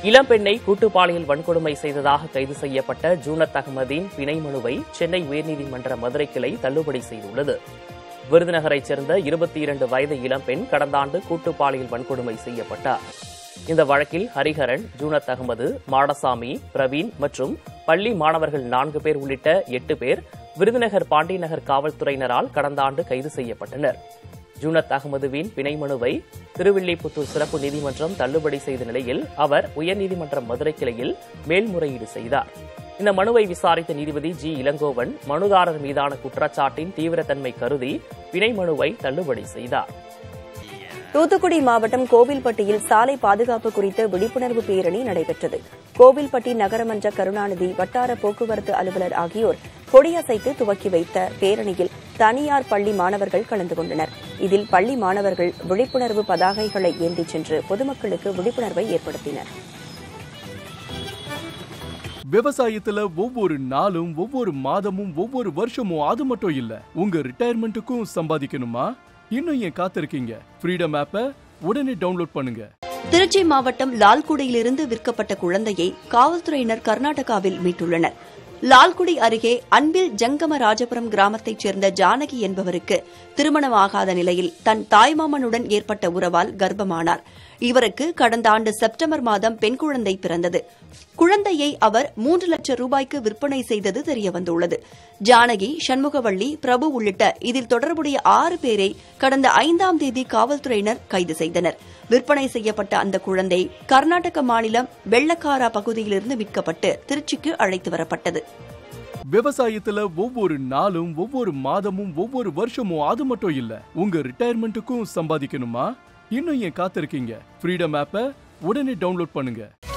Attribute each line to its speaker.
Speaker 1: இளம்பெண்ணை கூட்டுப்பாலியல் வன்கொடுமை செய்ததாக கைது செய்யப்பட்ட ஜூனத் அகமதின் பிணை மனுவை சென்னை உயர்நீதிமன்ற மதுரை கிளை தள்ளுபடி செய்துள்ளது விருதுநகரைச் சேர்ந்த இருபத்தி இரண்டு வயது இளம்பெண் கடந்த ஆண்டு கூட்டுப்பாலியல் வன்கொடுமை செய்யப்பட்டார் இந்த வழக்கில் ஹரிஹரன் ஜூனத் அகமது மாடசாமி பிரவீன் மற்றும் பள்ளி மாணவர்கள் நான்கு பேர் உள்ளிட்ட எட்டு பேர் விருதுநகர் பாண்டியநகர் காவல்துறையினரால் கடந்த ஆண்டு கைது செய்யப்பட்டனர் ஜூனத் அகமதுவின் பிணை மனுவை திருவில்லிபுத்தூர் சிறப்பு நீதிமன்றம் தள்ளுபடி செய்த நிலையில் அவர் உயர்நீதிமன்ற மதுரை கிளையில் மேல்முறையீடு செய்தார் இந்த மனுவை விசாரித்த நீதிபதி ஜி இளங்கோவன் மனுதாரர் மீதான குற்றச்சாட்டின் தீவிரத்தன்மை கருதி பிணை மனுவை தள்ளுபடி செய்தார்
Speaker 2: தூத்துக்குடி மாவட்டம் கோவில்பட்டியில் சாலை பாதுகாப்பு குறித்த விழிப்புணர்வு பேரணி நடைபெற்றது கோவில்பட்டி நகரமன்ற கருணாநிதி வட்டார போக்குவரத்து அலுவலர் ஆகியோர் கொடியசைத்து துவக்கி வைத்த பேரணியில் தனியார் பள்ளி மாணவர்கள் கலந்து கொண்டனர் இதில் பள்ளி மாணவர்கள் விழிப்புணர்வு பதாகைகளை ஏந்திச் சென்று பொதுமக்களுக்கு விழிப்புணர்வை ஏற்படுத்தினர்
Speaker 3: விவசாயத்துல ஒவ்வொரு நாளும் ஒவ்வொரு மாதமும் ஒவ்வொரு வருஷமும் அது மட்டும் இல்ல உங்க ரிட்டையர்மெண்ட்டுக்கும் சம்பாதிக்கணுமா இன்னும் ஏன் காத்திருக்கீங்க ஃப்ரீடம் ஆப்பை உடனே டவுன்லோட் பண்ணுங்க
Speaker 4: திருச்சி மாவட்டம் லால்குடியிலிருந்து விற்கப்பட்ட குழந்தையை காவல்துறையினர் கர்நாடகாவில் மீட்டுள்ளனர் லால்குடி அருகே அன்பில் ஜங்கம ராஜபுரம் கிராமத்தைச் சேர்ந்த ஜானகி என்பவருக்கு திருமணமாகாத நிலையில் தன் தாய்மாமனுடன் ஏற்பட்ட உறவால் கர்ப்பமானார் இவருக்கு கடந்த ஆண்டு செப்டம்பர் மாதம் பெண் குழந்தை பிறந்தது குழந்தையை அவர் மூன்று லட்சம் ரூபாய்க்கு விற்பனை செய்தது தெரியவந்துள்ளது ஜானகி சண்முகவள்ளி பிரபு உள்ளிட்ட இதில் தொடர்புடைய ஆறு பேரை கடந்த ஐந்தாம் தேதி காவல்துறையினர் கைது செய்தனர் விற்பனை செய்யப்பட்ட அந்த குழந்தை கர்நாடக மாநிலம் வெள்ளக்காரா பகுதியிலிருந்து மீட்கப்பட்டு திருச்சிக்கு அழைத்து வரப்பட்டது
Speaker 3: விவசாயத்துல ஒவ்வொரு நாளும் ஒவ்வொரு மாதமும் ஒவ்வொரு வருஷமும் அது மட்டும் இல்ல உங்க ரிட்டையர்மெண்ட்டுக்கும் சம்பாதிக்கணுமா இன்னும் ஏன் காத்திருக்கீங்க ஃப்ரீடம் ஆப்பை உடனே டவுன்லோட் பண்ணுங்க